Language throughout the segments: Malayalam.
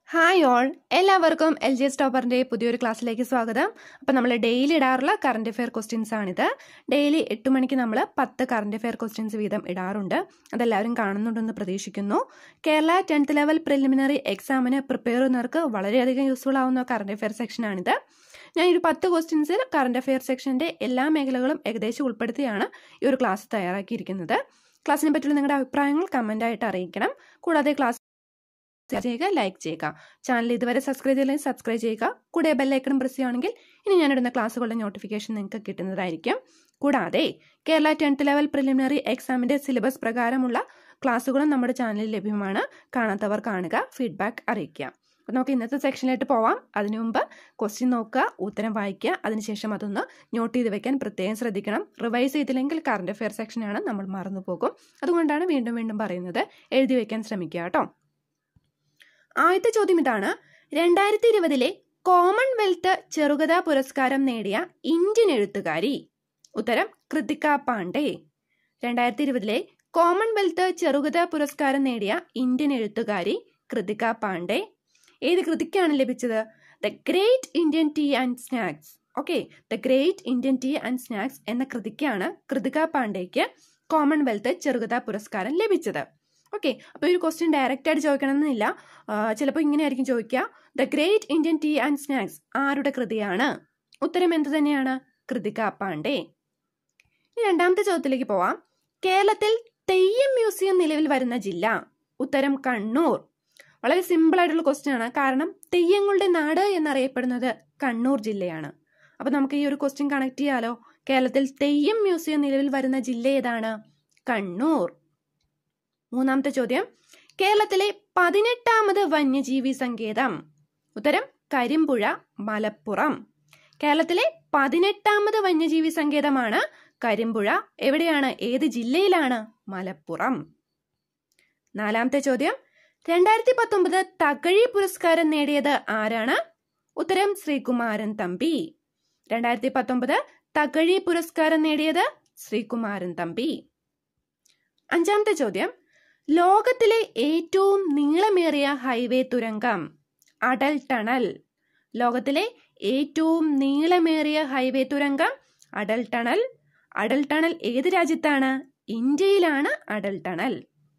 ഹായ് ഓൾ എല്ലാവർക്കും എൽ ജി എസ് ടോപ്പറിൻ്റെ പുതിയൊരു ക്ലാസ്സിലേക്ക് സ്വാഗതം അപ്പോൾ നമ്മൾ ഡെയിലി ഇടാറുള്ള കറണ്ട് അഫെയർ ക്വസ്റ്റ്യൻസ് ആണിത് ഡെയിലി എട്ട് മണിക്ക് നമ്മൾ പത്ത് കറണ്ട് അഫെയർ ക്വസ്റ്റ്യൻസ് വീതം ഇടാറുണ്ട് അതെല്ലാവരും കാണുന്നുണ്ടെന്ന് പ്രതീക്ഷിക്കുന്നു കേരള ടെൻത്ത് ലെവൽ പ്രിലിമിനറി എക്സാമിന് പ്രിപ്പയർ ചെയ്യുന്നവർക്ക് വളരെയധികം യൂസ്ഫുൾ ആവുന്ന കറണ്ട് അഫെയർ സെക്ഷനാണിത് ഞാൻ ഈ ഒരു പത്ത് ക്വസ്റ്റ്യൻസിൽ കറണ്ട് അഫെയർ സെക്ഷൻ്റെ എല്ലാ മേഖലകളും ഏകദേശം ഉൾപ്പെടുത്തിയാണ് ഈ ഒരു ക്ലാസ് തയ്യാറാക്കിയിരിക്കുന്നത് ക്ലാസ്സിനെ പറ്റിയുള്ള നിങ്ങളുടെ അഭിപ്രായങ്ങൾ കമൻ്റായിട്ട് അറിയിക്കണം കൂടാതെ ക്ലാസ് ഷെയർ ചെയ്യുക ലൈക്ക് ചെയ്യുക ചാനൽ ഇതുവരെ സബ്സ്ക്രൈബ് ചെയ്തില്ലെങ്കിൽ സബ്സ്ക്രൈബ് ചെയ്യുക കൂടെ ബെല്ലൈക്കണം പ്രസ് ചെയ്യുകയാണെങ്കിൽ ഇനി ഞാനിടുന്ന ക്ലാസ്സുകളുടെ നോട്ടിഫിക്കേഷൻ നിങ്ങൾക്ക് കിട്ടുന്നതായിരിക്കും കൂടാതെ കേരള ടെൻത്ത് ലെവൽ പ്രിലിമിനറി എക്സാമിൻ്റെ സിലബസ് പ്രകാരമുള്ള ക്ലാസ്സുകളും നമ്മുടെ ചാനലിൽ ലഭ്യമാണ് കാണാത്തവർ കാണുക ഫീഡ്ബാക്ക് അറിയിക്കുക അപ്പോൾ നമുക്ക് ഇന്നത്തെ സെക്ഷനിലായിട്ട് പോവാം അതിനു മുമ്പ് ക്വസ്റ്റ്യൻ നോക്കുക ഉത്തരം വായിക്കുക അതിനുശേഷം അതൊന്ന് നോട്ട് ചെയ്ത് വെക്കാൻ പ്രത്യേകം ശ്രദ്ധിക്കണം റിവൈസ് ചെയ്തില്ലെങ്കിൽ കറണ്ട് അഫെയർ സെക്ഷനാണ് നമ്മൾ മറന്നു പോകും അതുകൊണ്ടാണ് വീണ്ടും വീണ്ടും പറയുന്നത് എഴുതി വെക്കാൻ ശ്രമിക്കുക കേട്ടോ ആദ്യത്തെ ചോദ്യം ഇതാണ് രണ്ടായിരത്തി ഇരുപതിലെ കോമൺവെൽത്ത് ചെറുകഥാ പുരസ്കാരം നേടിയ ഇന്ത്യൻ എഴുത്തുകാരി ഉത്തരം കൃതിക പാണ്ഡെ രണ്ടായിരത്തി ഇരുപതിലെ കോമൺവെൽത്ത് ചെറുകഥാ പുരസ്കാരം നേടിയ ഇന്ത്യൻ എഴുത്തുകാരി കൃതിക പാണ്ഡെ ഏത് കൃതിക്കാണ് ലഭിച്ചത് the great Indian tea and snacks okay the great Indian tea and snacks എന്ന കൃതിക്കാണ് കൃതിക പാണ്ഡെയ്ക്ക് കോമൺവെൽത്ത് ചെറുകഥാ പുരസ്കാരം ലഭിച്ചത് ഓക്കെ അപ്പോൾ ഒരു ക്വസ്റ്റ്യൻ ഡയറക്റ്റ് ആയിട്ട് ചോദിക്കണമെന്നില്ല ചിലപ്പോൾ ഇങ്ങനെയായിരിക്കും ചോദിക്കുക the great Indian tea and snacks ആരുടെ കൃതിയാണ് ഉത്തരം എന്ത് തന്നെയാണ് കൃതിക പാണ്ഡെ ഇനി രണ്ടാമത്തെ ചോദ്യത്തിലേക്ക് പോവാം കേരളത്തിൽ തെയ്യം മ്യൂസിയം നിലവിൽ വരുന്ന ജില്ല ഉത്തരം കണ്ണൂർ വളരെ സിമ്പിൾ ആയിട്ടുള്ള ക്വസ്റ്റ്യൻ ആണ് കാരണം തെയ്യങ്ങളുടെ നാട് എന്നറിയപ്പെടുന്നത് കണ്ണൂർ ജില്ലയാണ് അപ്പോൾ നമുക്ക് ഈ ഒരു ക്വസ്റ്റ്യൻ കണക്ട് ചെയ്യാലോ കേരളത്തിൽ തെയ്യം മ്യൂസിയം നിലവിൽ വരുന്ന ജില്ല ഏതാണ് കണ്ണൂർ മൂന്നാമത്തെ ചോദ്യം കേരളത്തിലെ പതിനെട്ടാമത് വന്യജീവി സങ്കേതം ഉത്തരം കരിമ്പുഴ മലപ്പുറം കേരളത്തിലെ പതിനെട്ടാമത് വന്യജീവി സങ്കേതമാണ് കരിമ്പുഴ എവിടെയാണ് ഏത് ജില്ലയിലാണ് മലപ്പുറം നാലാമത്തെ ചോദ്യം രണ്ടായിരത്തി പത്തൊമ്പത് തകഴി പുരസ്കാരം നേടിയത് ആരാണ് ഉത്തരം ശ്രീകുമാരൻ തമ്പി രണ്ടായിരത്തി പത്തൊമ്പത് തകഴി പുരസ്കാരം നേടിയത് ശ്രീകുമാരൻ തമ്പി അഞ്ചാമത്തെ ചോദ്യം ലോകത്തിലെ ഏറ്റവും നീളമേറിയ ഹൈവേ തുരങ്കം അടൽ ടണൽ ലോകത്തിലെ ഏറ്റവും നീളമേറിയ ഹൈവേ തുരങ്കം അടൽ ടണൽ അടൽ ടണൽ ഏത് രാജ്യത്താണ് ഇന്ത്യയിലാണ് അടൽ ടണൽ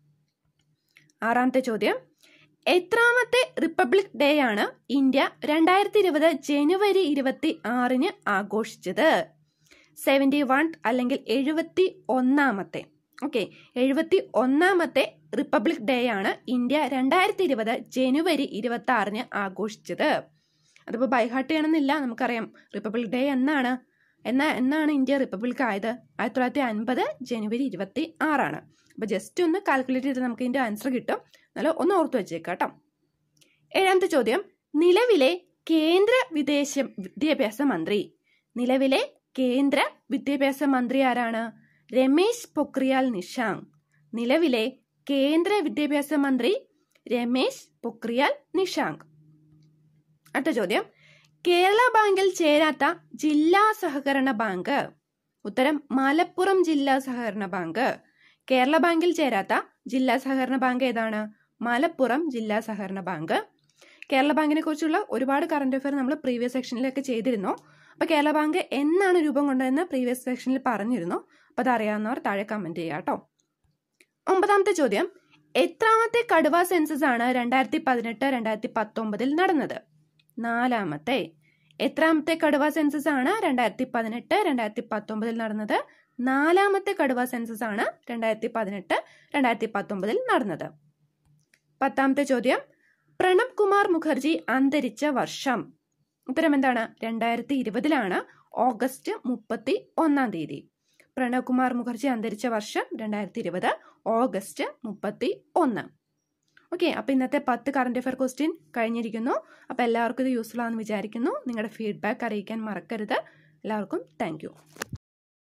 ആറാമത്തെ ചോദ്യം എത്രാമത്തെ റിപ്പബ്ലിക് ഡേ ആണ് ഇന്ത്യ രണ്ടായിരത്തി ഇരുപത് ജനുവരി ഇരുപത്തി ആറിന് ആഘോഷിച്ചത് സെവൻറ്റി വൺ അല്ലെങ്കിൽ എഴുപത്തി ഒന്നാമത്തെ ഓക്കെ എഴുപത്തി ഒന്നാമത്തെ റിപ്പബ്ലിക് ഡേ ആണ് ഇന്ത്യ രണ്ടായിരത്തി ഇരുപത് ജനുവരി ഇരുപത്തി ആറിന് ആഘോഷിച്ചത് അതിപ്പോൾ ബൈഹാർട്ട് ചെയ്യണമെന്നില്ല നമുക്കറിയാം റിപ്പബ്ലിക് ഡേ എന്നാണ് എന്നാ എന്നാണ് ഇന്ത്യ റിപ്പബ്ലിക് ആയത് ആയിരത്തി തൊള്ളായിരത്തി അൻപത് ജനുവരി ഇരുപത്തി ആറാണ് അപ്പോൾ ജസ്റ്റ് ഒന്ന് കാൽക്കുലേറ്റ് ചെയ്ത് നമുക്ക് ഇതിൻ്റെ ആൻസർ കിട്ടും എന്നാലും ഒന്ന് ഓർത്ത് വെച്ചേക്കാം കേട്ടോ ഏഴാമത്തെ ചോദ്യം നിലവിലെ കേന്ദ്ര വിദേശ വിദ്യാഭ്യാസ മന്ത്രി നിലവിലെ കേന്ദ്ര വിദ്യാഭ്യാസ മന്ത്രി ആരാണ് രമേശ് പൊക്രിയാൽ നിഷാങ്ക് നിലവിലെ കേന്ദ്ര വിദ്യാഭ്യാസ മന്ത്രി രമേശ് പൊക്രിയാൽ നിഷാങ്ക് അടുത്ത ചോദ്യം കേരള ബാങ്കിൽ ചേരാത്ത ജില്ലാ സഹകരണ ബാങ്ക് ഉത്തരം മലപ്പുറം ജില്ലാ സഹകരണ ബാങ്ക് കേരള ബാങ്കിൽ ചേരാത്ത ജില്ലാ സഹകരണ ബാങ്ക് ഏതാണ് മലപ്പുറം ജില്ലാ സഹകരണ ബാങ്ക് കേരള ബാങ്കിനെ കുറിച്ചുള്ള ഒരുപാട് കറണ്ട് അഫയർ നമ്മൾ പ്രീവിയസ് സെക്ഷനിലൊക്കെ ചെയ്തിരുന്നു അപ്പോൾ കേരള ബാങ്ക് എന്നാണ് രൂപം കൊണ്ടതെന്ന് പ്രീവിയസ് സെക്ഷനിൽ പറഞ്ഞിരുന്നു അപ്പോൾ അതറിയാവുന്നവർ താഴെ കമൻറ്റ് ചെയ്യുക കേട്ടോ ഒമ്പതാമത്തെ ചോദ്യം എത്രാമത്തെ കടുവ സെൻസസ് ആണ് രണ്ടായിരത്തി പതിനെട്ട് രണ്ടായിരത്തി പത്തൊമ്പതിൽ നടന്നത് നാലാമത്തെ എത്രാമത്തെ കടുവ സെൻസസ് ആണ് രണ്ടായിരത്തി പതിനെട്ട് രണ്ടായിരത്തി പത്തൊമ്പതിൽ നടന്നത് നാലാമത്തെ കടുവ സെൻസസ് ആണ് രണ്ടായിരത്തി പതിനെട്ട് രണ്ടായിരത്തി പത്തൊമ്പതിൽ നടന്നത് പത്താമത്തെ ചോദ്യം പ്രണബ് കുമാർ മുഖർജി അന്തരിച്ച വർഷം ഉത്തരം എന്താണ് രണ്ടായിരത്തി ഇരുപതിലാണ് ഓഗസ്റ്റ് മുപ്പത്തി ഒന്നാം തീയതി പ്രണബ് കുമാർ മുഖർജി അന്തരിച്ച വർഷം രണ്ടായിരത്തി ഇരുപത് ഓഗസ്റ്റ് മുപ്പത്തി ഒന്ന് ഓക്കെ അപ്പോൾ ഇന്നത്തെ പത്ത് കറണ്ട് അഫയർ ക്വസ്റ്റ്യൻ കഴിഞ്ഞിരിക്കുന്നു അപ്പോൾ എല്ലാവർക്കും ഇത് യൂസ്ഫുൾ ആണെന്ന് വിചാരിക്കുന്നു നിങ്ങളുടെ ഫീഡ്ബാക്ക് അറിയിക്കാൻ മറക്കരുത് എല്ലാവർക്കും താങ്ക്